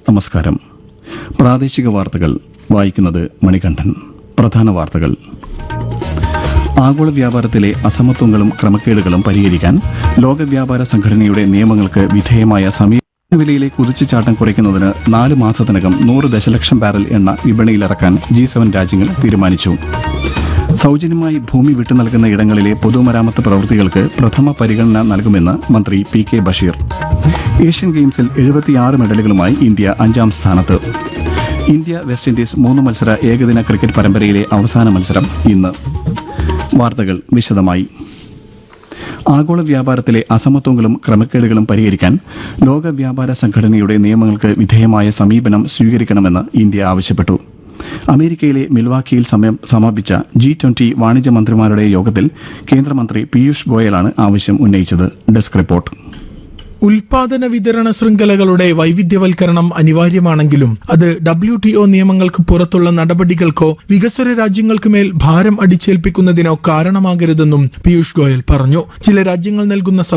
നമസ്കാരം പ്രാദേശിക വാർത്തകൾ വായിക്കുന്നത് മണികണ്ഠൻ പ്രധാന വാർത്തകൾ ആഗോള വ്യാപാരത്തിലെ അസമത്വങ്ങളും ക്രമക്കേടുകളും പരിഹരിക്കാൻ ലോക വ്യാപാര സംഘടനയുടെ നിയമങ്ങൾക്ക് വിധേയമായ സമീപ വിലയിലെ കുതിച്ചുചാട്ടം കുറയ്ക്കുന്നതിന് നാല് മാസത്തിനകം നൂറ് ദശലക്ഷം ബാരൽ എണ്ണ വിപണിയിലിറക്കാൻ ജി സെവൻ രാജ്യങ്ങൾ തീരുമാനിച്ചു സൗജന്യമായി ഭൂമി വിട്ടു നൽകുന്ന ഇടങ്ങളിലെ പൊതുമരാമത്ത് പ്രവൃത്തികൾക്ക് പ്രഥമ പരിഗണന നൽകുമെന്ന് മന്ത്രി പി കെ ബഷീർ ഏഷ്യൻ ഗെയിംസിൽ എഴുപത്തിയാറ് മെഡലുകളുമായി ഇന്ത്യ അഞ്ചാം സ്ഥാനത്ത് ഇന്ത്യ വെസ്റ്റ് ഇൻഡീസ് മൂന്ന് മത്സര ഏകദിന ക്രിക്കറ്റ് പരമ്പരയിലെ അവസാന മത്സരം ഇന്ന് വാർത്തകൾ വിശദമായി ആഗോള വ്യാപാരത്തിലെ അസമത്വങ്ങളും ക്രമക്കേടുകളും പരിഹരിക്കാൻ ലോക വ്യാപാര സംഘടനയുടെ നിയമങ്ങൾക്ക് വിധേയമായ സമീപനം സ്വീകരിക്കണമെന്ന് ഇന്ത്യ ആവശ്യപ്പെട്ടു അമേരിക്കയിലെ മിൽവാക്കിയിൽ സമയം സമാപിച്ച ജി ട്വന്റി വാണിജ്യ മന്ത്രിമാരുടെ യോഗത്തിൽ കേന്ദ്രമന്ത്രി പീയൂഷ് ഗോയലാണ് ആവശ്യം ഉന്നയിച്ചത് ഡെസ്ക് റിപ്പോർട്ട് ഉൽപാദന വിതരണ ശൃംഖലകളുടെ വൈവിധ്യവൽക്കരണം അനിവാര്യമാണെങ്കിലും അത് ഡബ്ല്യു ടി ഒ നിയമങ്ങൾക്ക് പുറത്തുള്ള നടപടികൾക്കോ വികസ്വര രാജ്യങ്ങൾക്ക് മേൽ ഭാരം അടിച്ചേൽപ്പിക്കുന്നതിനോ കാരണമാകരുതെന്നും പീയൂഷ് ഗോയൽ പറഞ്ഞു ചില രാജ്യങ്ങൾ നൽകുന്ന